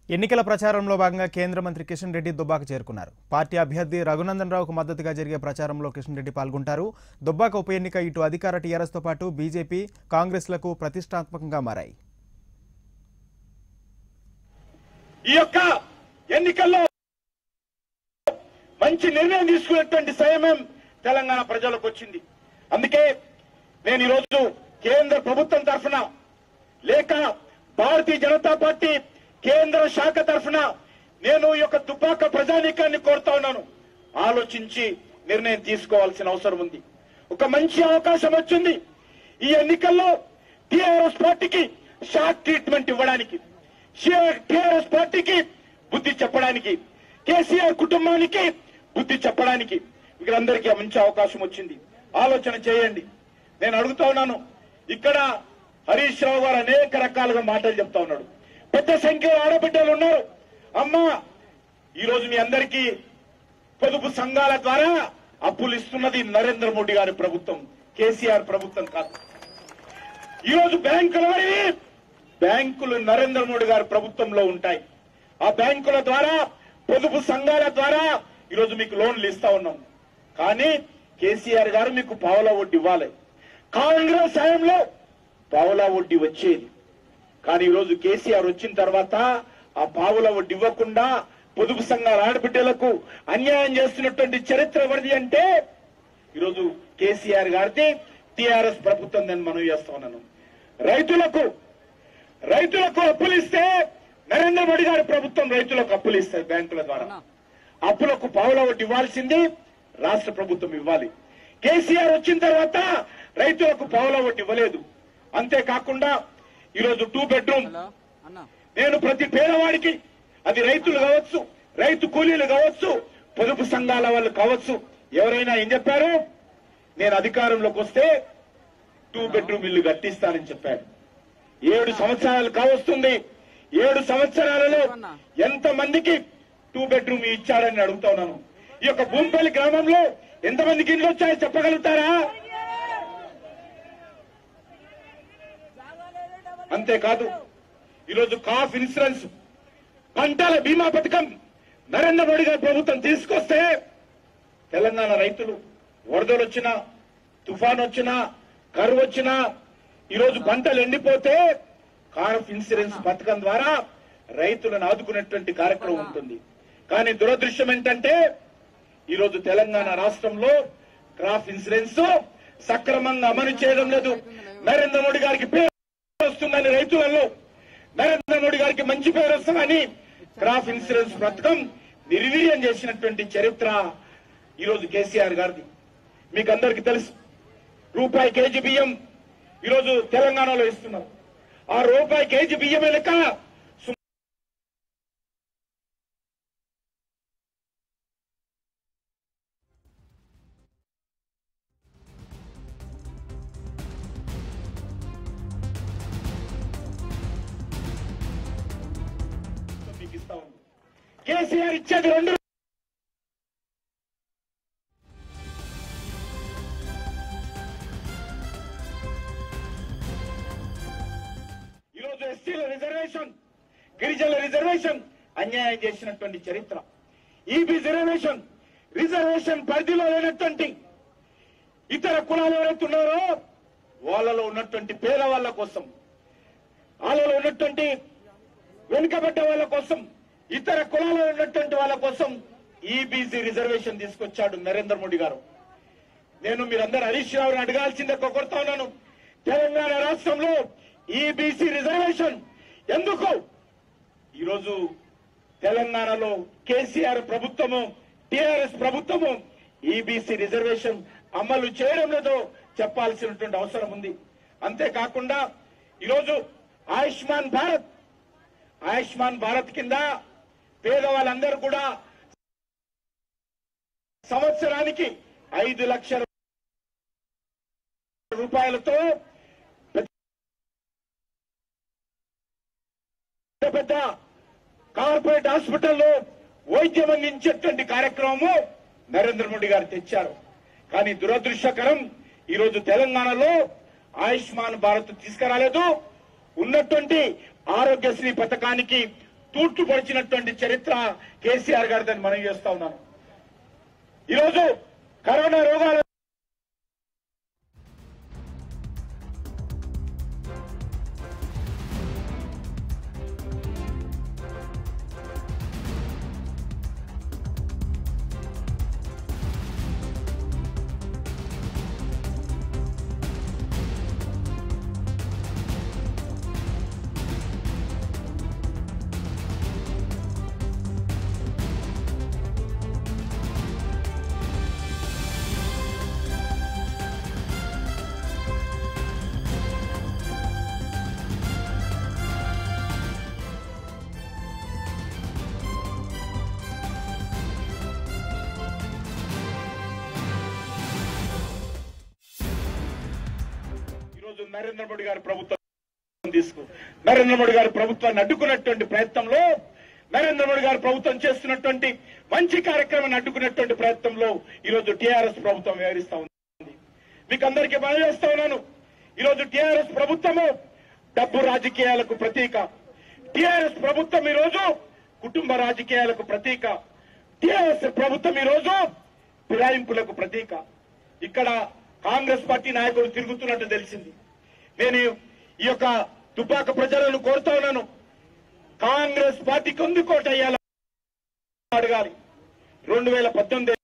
ఎన్నికల ప్రచారంలో భాగంగా కేంద్ర మంత్రి కిషన్ రెడ్డి దుబ్బాక చేరుకున్నారు పార్టీ అభ్యర్థి రఘునందన్ రావుకు మద్దతుగా జరిగే ప్రచారంలో కిషన్ రెడ్డి పాల్గొంటారు దుబ్బాక ఉప ఎన్నిక ఇటు అధికార టీఆర్ఎస్తో పాటు బీజేపీ కాంగ్రెస్లకు ప్రతిష్టాత్మకంగా మారాయి ఈ యొక్క ఎన్నికల్లో మంచి నిర్ణయం తీసుకున్నటువంటి సమయం తెలంగాణ ప్రజలకు వచ్చింది అందుకే నేను ఈరోజు కేంద్ర ప్రభుత్వం తరఫున లేక భారతీయ జనతా పార్టీ కేంద్ర శాఖ తరఫున నేను ఈ యొక్క దుబ్బాక ప్రజానీకాన్ని కోరుతా ఉన్నాను ఆలోచించి నిర్ణయం తీసుకోవాల్సిన అవసరం ఉంది ఒక మంచి అవకాశం వచ్చింది ఈ ఎన్నికల్లో టిఆర్ఎస్ పార్టీకి షాక్ ట్రీట్మెంట్ ఇవ్వడానికి టిఆర్ఎస్ పార్టీకి బుద్ధి చెప్పడానికి కేసీఆర్ కుటుంబానికి బుద్ధి చెప్పడానికి మీరందరికీ మంచి అవకాశం వచ్చింది ఆలోచన చేయండి నేను అడుగుతా ఉన్నాను ఇక్కడ హరీష్ రావు గారు అనేక రకాలుగా మాటలు చెప్తా ఉన్నాడు పెద్ద సంఖ్యలో ఆడబిడ్డలు ఉన్నారు అమ్మా ఈ రోజు మీ అందరికీ పొదుపు సంఘాల ద్వారా అప్పులు ఇస్తున్నది నరేంద్ర మోడీ గారి ప్రభుత్వం కేసీఆర్ ప్రభుత్వం కాదు ఈ రోజు బ్యాంకుల మరి బ్యాంకులు నరేంద్ర మోడీ గారి ప్రభుత్వంలో ఉంటాయి ఆ బ్యాంకుల ద్వారా పొదుపు సంఘాల ద్వారా ఈరోజు మీకు లోన్లు ఇస్తా ఉన్నాం కానీ కేసీఆర్ గారు మీకు పావులా వడ్డీ ఇవ్వాలి కాంగ్రెస్ హయాంలో పావులా వడ్డీ వచ్చేది కానీ ఈరోజు కేసీఆర్ వచ్చిన తర్వాత ఆ పావుల వడ్డీ ఇవ్వకుండా పొదుపు సంఘాల ఆడబిడ్డలకు అన్యాయం చేస్తున్నటువంటి చరిత్ర ఎవరిది అంటే ఈరోజు కేసీఆర్ గారిది టిఆర్ఎస్ ప్రభుత్వం నేను మనం చేస్తా ఉన్నాను రైతులకు రైతులకు అప్పులు ఇస్తే నరేంద్ర మోడీ గారి ప్రభుత్వం రైతులకు అప్పులు ఇస్తాయి బ్యాంకుల ద్వారా అప్పులకు పావుల వడ్డీ ఇవ్వాల్సింది రాష్ట్ర ప్రభుత్వం ఇవ్వాలి కేసీఆర్ వచ్చిన తర్వాత రైతులకు పావుల వడ్డీ ఇవ్వలేదు అంతేకాకుండా ఈరోజు టూ బెడ్రూమ్ హలో అన్న నేను ప్రతి పేదవాడికి అది రైతులు కావచ్చు రైతు కూలీలు కావచ్చు పొదుపు సంఘాల వాళ్ళు కావచ్చు ఎవరైనా ఏం చెప్పారు నేను అధికారంలోకి వస్తే టూ బెడ్రూమ్ ఇల్లు కట్టిస్తానని చెప్పాడు ఏడు సంవత్సరాలు కావస్తుంది ఏడు సంవత్సరాలలో ఎంత మందికి టూ బెడ్రూమ్ ఇచ్చాడని అడుగుతా ఉన్నాను ఈ యొక్క భూమిపల్లి గ్రామంలో ఎంతమందికి ఇండ్లు వచ్చాయో చెప్పగలుగుతారా అంతేకాదు ఈరోజు కాఫ్ ఇన్సూరెన్స్ పంటల బీమా పథకం నరేంద్ర మోడీ గారి ప్రభుత్వం తీసుకొస్తే తెలంగాణ రైతులు వరదలు వచ్చినా తుఫాన్ వచ్చినా కరువు వచ్చినా ఈరోజు పంటలు ఎండిపోతే కాఫ్ ఇన్సూరెన్స్ పథకం ద్వారా రైతులను ఆదుకునేటువంటి కార్యక్రమం ఉంటుంది కానీ దురదృష్టం ఏంటంటే ఈరోజు తెలంగాణ రాష్ట్రంలో క్రాప్ ఇన్సూరెన్స్ సక్రమంగా అమలు చేయడం లేదు నరేంద్ర మోడీ గారికి పేరు వస్తుందని రైతులలో నరేంద్ర మోడీ గారికి మంచి పేరు వస్తుందని క్రాప్ ఇన్సూరెన్స్ పథకం నిర్వీర్యం చేసినటువంటి చరిత్ర ఈరోజు కేసీఆర్ గారిది మీకు అందరికీ తెలుసు రూపాయి కేజీ బియ్యం ఈరోజు తెలంగాణలో ఇస్తున్నారు ఆ రూపాయి కేజీ బియ్యం లెక్క సు- మీకు ఇస్తా ఉంది కేసీఆర్ ఇచ్చేది రెండు ఈరోజు ఎస్సీల రిజర్వేషన్ గిరిజనుల రిజర్వేషన్ అన్యాయం చేసినటువంటి చరిత్ర ఈబీ రిజర్వేషన్ రిజర్వేషన్ పరిధిలో లేనటువంటి ఇతర కులాలు ఎవరైతే ఉన్నారో వాళ్ళలో ఉన్నటువంటి పేదవాళ్ళ కోసం వాళ్ళలో ఉన్నటువంటి వెనుకబడ్డ వాళ్ళ కోసం ఇతర కులాలలో ఉన్నటువంటి వాళ్ళ కోసం ఈబీసీ రిజర్వేషన్ తీసుకొచ్చాడు నరేంద్ర మోడీ గారు నేను మీరందరూ హరీష్ రావుని అడగాల్సిందే కొడుతా ఉన్నాను తెలంగాణ రాష్ట్రంలో ఈబీసీ రిజర్వేషన్ ఎందుకు ఈరోజు తెలంగాణలో కేసీఆర్ ప్రభుత్వము టిఆర్ఎస్ ప్రభుత్వము ఈబీసీ రిజర్వేషన్ అమలు చేయడం లేదో చెప్పాల్సినటువంటి అవసరం ఉంది అంతేకాకుండా ఈరోజు ఆయుష్మాన్ భారత్ ఆయుష్మాన్ భారత్ కింద పేదవాళ్ళందరూ కూడా సంవత్సరానికి ఐదు లక్షల రూపాయలతో పెద్ద పెద్ద కార్పొరేట్ హాస్పిటల్లో వైద్యం అందించేటువంటి కార్యక్రమము నరేంద్ర మోడీ గారు తెచ్చారు కానీ దురదృష్టకరం ఈరోజు తెలంగాణలో ఆయుష్మాన్ భారత్ తీసుకురాలేదు ఉన్నటువంటి ఆరోగ్యశ్రీ పథకానికి తూర్చుపరిచినటువంటి చరిత్ర కేసీఆర్ గారిదని మనం చేస్తా ఉన్నాను ఈరోజు కరోనా రోగాల ఈరోజు నరేంద్ర మోడీ గారి ప్రభుత్వం తీసుకు నరేంద్ర మోడీ గారి ప్రభుత్వాన్ని అడ్డుకున్నటువంటి ప్రయత్నంలో నరేంద్ర మోడీ గారి ప్రభుత్వం చేస్తున్నటువంటి మంచి కార్యక్రమాన్ని అడ్డుకున్నటువంటి ప్రయత్నంలో ఈరోజు టీఆర్ఎస్ ప్రభుత్వం వ్యవహరిస్తా ఉంది మీకు అందరికీ మనం చేస్తా ఉన్నాను ఈరోజు టీఆర్ఎస్ ప్రభుత్వము డబ్బు రాజకీయాలకు ప్రతీక టీఆర్ఎస్ ప్రభుత్వం ఈరోజు కుటుంబ రాజకీయాలకు ప్రతీక టీఆర్ఎస్ ప్రభుత్వం ఈరోజు ఫిరాయింపులకు ప్రతీక ఇక్కడ కాంగ్రెస్ పార్టీ నాయకులు తిరుగుతున్నట్టు తెలిసింది నేను ఈ యొక్క తుపాక ప్రజలను కోరుతా ఉన్నాను కాంగ్రెస్ పార్టీకి ఎందుకు కోట అయ్యాలి అడగాలి రెండు వేల పద్దెనిమిది